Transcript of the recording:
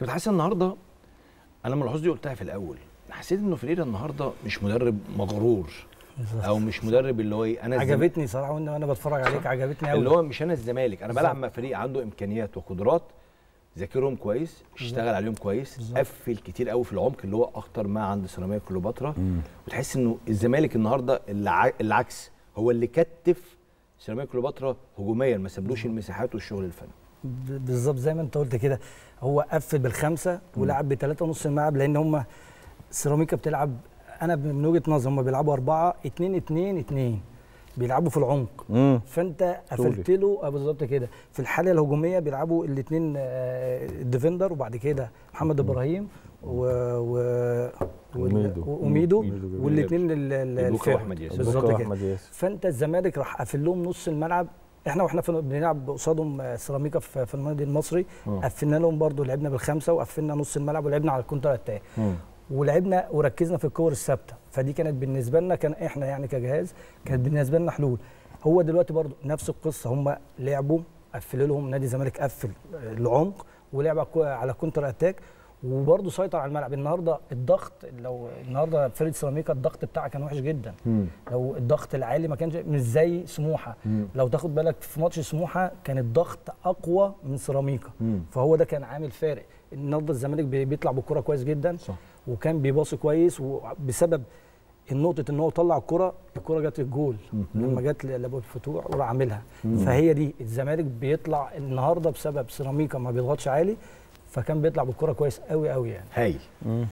كنت حاسس النهارده انا ملحوظ دي قلتها في الاول حسيت انه فريرة النهارده مش مدرب مغرور او مش مدرب اللي هو ايه انا الزم- عجبتني صراحه وانا وانا بتفرج عليك عجبتني قوي اللي هو مش انا الزمالك انا بلعب مع فريق عنده امكانيات وقدرات ذاكرهم كويس اشتغل عليهم كويس بالظبط. قفل كتير قوي في العمق اللي هو اخطر ما عند سيراميكا كليوباترا وتحس انه الزمالك النهارده الع- العكس هو اللي كتف سيراميكا كليوباترا هجوميا ما سابلوش المساحات والشغل الفني ب- بالظبط زي ما انت قلت كده هو قفل بالخمسه ولعب بثلاثه نص الملعب لان هم سيراميكا بتلعب انا من وجهه نظري هم بيلعبوا اربعه اتنين اتنين اتنين بيلعبوا في العمق امم فانت قفلت له آه بالظبط كده في الحاله الهجوميه بيلعبوا الاثنين الديفندر وبعد كده محمد ابراهيم و و وميدو. وميدو ميدو والاثنين بيبوكا وأحمد ياسر. بالظبط بكرة كده احمد ياسر فانت الزمالك راح قافل لهم نص الملعب احنا واحنا في- بنلعب قصادهم آه، سيراميكا في في النادي المصري آه. قفلنا لهم برضو لعبنا بالخمسه وقفلنا نص الملعب ولعبنا على الكونتر اتاك مم. ولعبنا وركزنا في الكور الثابته فدي كانت بالنسبه لنا كان احنا يعني كجهاز كانت بالنسبه لنا حلول هو دلوقتي برضو نفس القصه هم لعبوا قفلوا لهم نادي الزمالك قفل آه، العمق ولعب على الكو- على كونتر اتاك وبرضه سيطر على الملعب النهارده الضغط لو النهارده فريق سيراميكا الضغط بتاعها كان وحش جدا مم. لو الضغط العالي ما كانش مش زي سموحه مم. لو تاخد بالك في ماتش سموحه كان الضغط اقوى من سيراميكا مم. فهو ده كان عامل فارق النهارده الزمالك بي- بيطلع بالكره كويس جدا صح وكان بيباصي كويس وبسبب النقطة ان هو طلع الكرة الكرة جت الجول لما جت لابو الفتوح وراح عاملها فهي دي الزمالك بيطلع النهارده بسبب سيراميكا ما بيضغطش عالي فكان بيطلع بالكرة كويس قوي قوي يعني هايل مم.